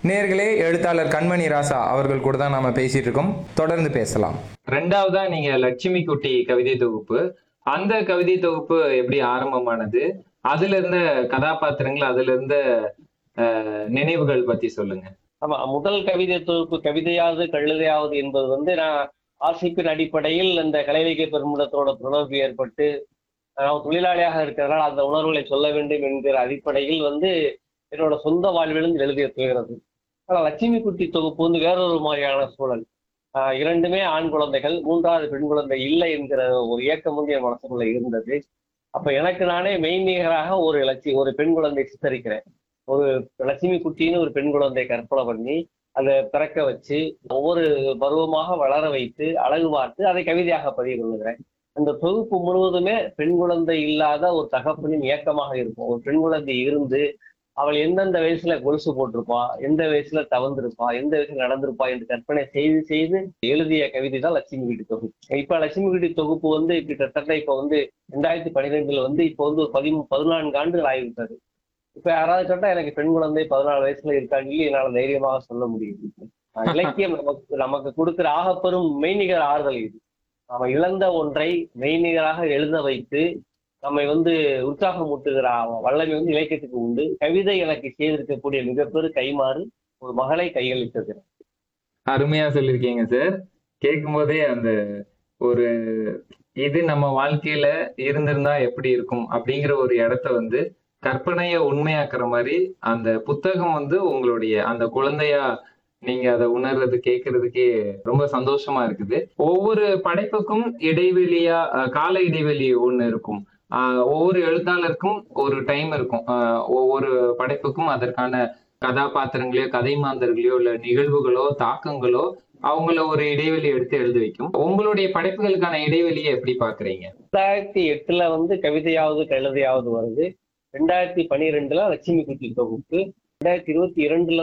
நேர்களே எழுத்தாளர் கண்மணி ராசா அவர்கள் கூட தான் நாம பேசிட்டு இருக்கோம் தொடர்ந்து பேசலாம் ரெண்டாவதா நீங்க லட்சுமி குட்டி கவிதை தொகுப்பு அந்த கவிதை தொகுப்பு எப்படி ஆரம்பமானது அதுல இருந்த கதாபாத்திரங்கள் அதுல இருந்த அஹ், நினைவுகள் பத்தி சொல்லுங்க ஆமா முதல் கவிதை தொகுப்பு கவிதையாவது கழுதையாவது என்பது வந்து நான் ஆசிப்பின் அடிப்படையில் இந்த கலைவிகை பெருமிடத்தோட தொடர்பு ஏற்பட்டு நான் தொழிலாளியாக இருக்கிறதுனால அந்த உணர்வுகளை சொல்ல வேண்டும் என்கிற அடிப்படையில் வந்து என்னோட சொந்த வாழ்விலிருந்து எழுதிய துயகிறது ஆனால் லட்சுமி குட்டி தொகுப்பு வந்து வேறொரு மாதிரியான சூழல் ஆஹ் இரண்டுமே ஆண் குழந்தைகள் மூன்றாவது பெண் குழந்தை இல்லை என்கிற ஒரு இயக்கம் வந்து என் மனசுக்குள்ள இருந்தது அப்ப எனக்கு நானே மெய்நிகராக ஒரு லட்சி ஒரு பெண் குழந்தை சித்தரிக்கிறேன் ஒரு லட்சுமி குட்டின்னு ஒரு பெண் குழந்தை கற்பனை பண்ணி அதை பிறக்க வச்சு ஒவ்வொரு பருவமாக வளர வைத்து அழகு பார்த்து அதை கவிதையாக பதிவு பண்ணுகிறேன் அந்த தொகுப்பு முழுவதுமே பெண் குழந்தை இல்லாத ஒரு தகப்பனின் இயக்கமாக இருக்கும் ஒரு பெண் குழந்தை இருந்து அவள் எந்தெந்த வயசுல கொலுசு போட்டிருப்பா எந்த வயசுல தவந்திருப்பா எந்த வயசுல நடந்திருப்பா என்று கற்பனை செய்து செய்து எழுதிய கவிதை தான் லட்சுமி வீட்டு தொகுப்பு இப்ப லட்சுமி வீட்டு தொகுப்பு வந்து கிட்டத்தட்ட இப்ப வந்து ரெண்டாயிரத்தி பன்னிரெண்டுல வந்து இப்போ வந்து ஒரு பதிமூ பதினான்கு ஆண்டுகள் ஆகிவிட்டது இப்ப யாராவது கேட்டா எனக்கு பெண் குழந்தை பதினாலு வயசுல இருக்காங்க என்னால தைரியமாக சொல்ல முடியும் ஆஹ் இலக்கியம் நமக்கு நமக்கு கொடுக்கிற ஆகப்பெரும் மெய்நிகர் ஆறுதல் இது நாம இழந்த ஒன்றை மெய்நிகராக எழுத வைத்து நம்மை வந்து உற்சாகமூட்டுகிற வல்லமை வந்து இலக்கியத்துக்கு உண்டு கவிதை எனக்கு செய்திருக்கக்கூடிய மிகப்பெரு கைமாறு ஒரு மகளை கையளித்தது அருமையா சொல்லியிருக்கீங்க சார் கேட்கும் போதே அந்த ஒரு இது நம்ம வாழ்க்கையில இருந்திருந்தா எப்படி இருக்கும் அப்படிங்கிற ஒரு இடத்த வந்து கற்பனைய உண்மையாக்குற மாதிரி அந்த புத்தகம் வந்து உங்களுடைய அந்த குழந்தையா நீங்க அதை உணர்றது கேட்கறதுக்கே ரொம்ப சந்தோஷமா இருக்குது ஒவ்வொரு படைப்புக்கும் இடைவெளியா அஹ், கால இடைவெளி ஒண்ணு இருக்கும் ஆஹ், ஒவ்வொரு எழுத்தாளருக்கும் ஒரு டைம் இருக்கும் ஆஹ், ஒவ்வொரு படைப்புக்கும் அதற்கான கதாபாத்திரங்களையோ கதை மாந்தர்களையோ இல்ல நிகழ்வுகளோ தாக்கங்களோ அவங்கள ஒரு இடைவெளி எடுத்து எழுத வைக்கும் உங்களுடைய படைப்புகளுக்கான இடைவெளியை எப்படி பாக்குறீங்க ரெண்டாயிரத்தி எட்டுல வந்து கவிதையாவது கழுதையாவது வருது ரெண்டாயிரத்தி பனிரெண்டுல லட்சுமி குட்டி தொகுப்பு ரெண்டாயிரத்தி இருபத்தி இரண்டுல